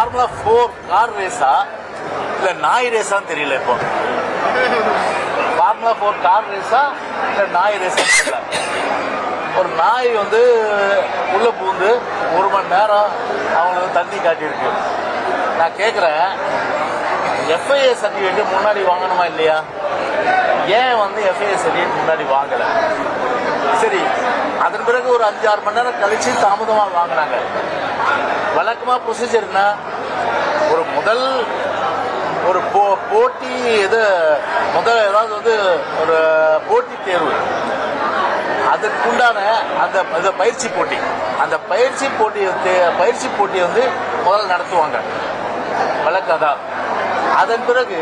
formula four car ரேஸா இல்ல நாய் ரேஸான்னு தெரியல இப்போ ஃபார்முலா ஃபோர் கார் ரேஸா இல்ல நாய் ரேஸான்னு தெரியல ஒரு நாய் வந்து உள்ள பூந்து ஒரு மணி நேரம் அவங்களுக்கு தண்ணி காட்டியிருக்கு நான் கேட்குறேன் எஃப்ஐஏ சர்டிஃபிகேட் முன்னாடி வாங்கணுமா இல்லையா ஏன் வந்து எஃப்ஐஏ சர்டிஃபிகேட் முன்னாடி வாங்கலை சரி அதன் பிறகு ஒரு அஞ்சு ஆறு மணி நேரம் கழிச்சு தாமதமாக வாங்கினாங்க வழக்கமாக ப்ரொசீஜர்னா ஒரு முதல் ஒரு போ போட்டி இது முதல் ஏதாவது வந்து ஒரு போட்டி தேர்வு அதற்குண்டான அந்த அந்த பயிற்சி போட்டி அந்த பயிற்சி போட்டி பயிற்சி போட்டியை வந்து முதல்ல நடத்துவாங்க வழக்கதான் அதன் பிறகு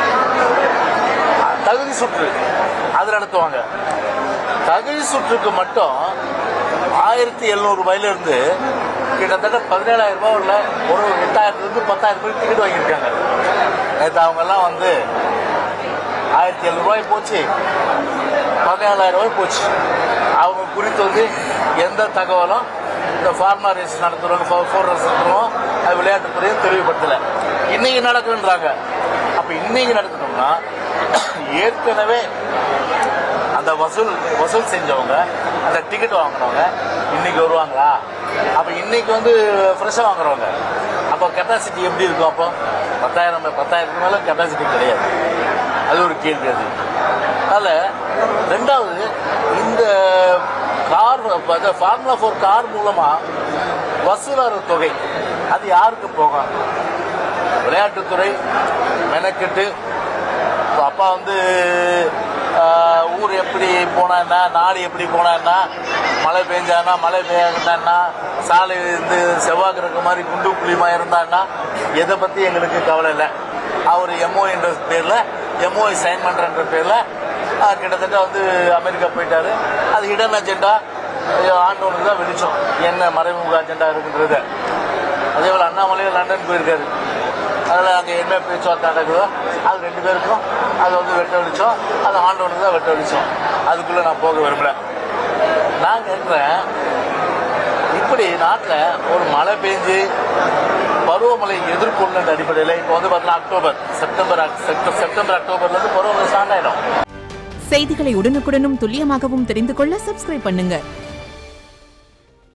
தகுதி சுற்று அது நடத்துவாங்க தகுதி சுற்றுக்கு மட்டும் ஆயிரத்தி எழுநூறு ரூபாயிலிருந்து கிட்டத்தட்ட பதினேழாயிரம் ரூபாய் உள்ள ஒரு எட்டாயிரத்துலேருந்து பத்தாயிரம் ரூபாய் டிக்கெட் வாங்கியிருக்காங்க நேற்று அவங்கெல்லாம் வந்து ஆயிரத்தி எழுநூறுபாய் போச்சு பதினேழாயிரம் ரூபாய் போச்சு அவங்க குறித்து வந்து எந்த தகவலும் இந்த ஃபார்மா ரேஸ் நடத்துகிறவங்க ஃபோர் ரேஸ் நடத்துகிறோம் அது விளையாட்டுத்துறையும் தெளிவுபடுத்தலை இன்னைக்கு நடக்குன்றாங்க அப்போ இன்னைக்கு நடக்கணும்னா ஏற்கனவே அந்த வசூல் வசூல் செஞ்சவங்க அந்த டிக்கெட் வாங்குறவங்க இன்னைக்கு வருவாங்களா அப்போ இன்னைக்கு வந்து ஃப்ரெஷ்ஷாக வாங்குறவங்க அப்போ கெப்பாசிட்டி எப்படி இருக்கும் அப்போ பத்தாயிரம் பத்தாயிரத்துக்கு மேலே கெப்பாசிட்டி கிடையாது அது ஒரு கேள்வி அது அதில் ரெண்டாவது இந்த கார் ஃபார்முலா ஃபோர் கார் மூலமாக வசூலாகிற தொகை அது யாருக்கு போகும் விளையாட்டுத்துறை மெனக்கெட்டு இப்போ அப்பா வந்து ஆஹ், ஊர் எப்படி போனான்னா நாடு எப்படி போனான்னா மழை பெஞ்சானா மழை பெய்யாங்கன்னா சாலை வந்து செவ்வாய் கிரக மாதிரி குண்டு குழிமா இருந்தான்னா எதை பற்றி எங்களுக்கு கவலை இல்லை அவர் எம்ஓ என்ற பேரில் எம்ஓஐ சைன் பண்ணுறன்ற பேரில் கிட்டத்தட்ட வந்து அமெரிக்கா போயிட்டாரு அது ஹிடன் அஜெண்டா ஆண்டவனுக்கு தான் வெளிச்சம் என்ன மறைமுக அஜெண்டா இருக்குன்றது அதே போல் அண்ணாமலையும் லண்டன் போயிருக்காரு அதில் அங்கே என்ன பேச்சுவார்த்தை நடக்குதோ அது ரெண்டு பேருக்கும் அது வந்து வெட்ட வெளிச்சம் அது ஆண்டவனுக்கு தான் வெட்ட வெளிச்சம் அதுக்குள்ளே நான் போக விரும்பல நான் கேட்குறேன் இப்படி நாட்டில் ஒரு மழை பெஞ்சு பருவமழை எதிர்கொள்ளுன்ற அடிப்படையில் இப்போ வந்து பார்த்தீங்கன்னா அக்டோபர் செப்டம்பர் அக்- செப்ட- செப்டம்பர் அக்டோபர்லேருந்து பருவமழை ஸ்டார்ட் ஆகிடும் செய்திகளை உடனுக்குடனும் துல்லியமாகவும் தெரிந்து கொள்ள சப்ஸ்கிரைப் பண்ணுங்க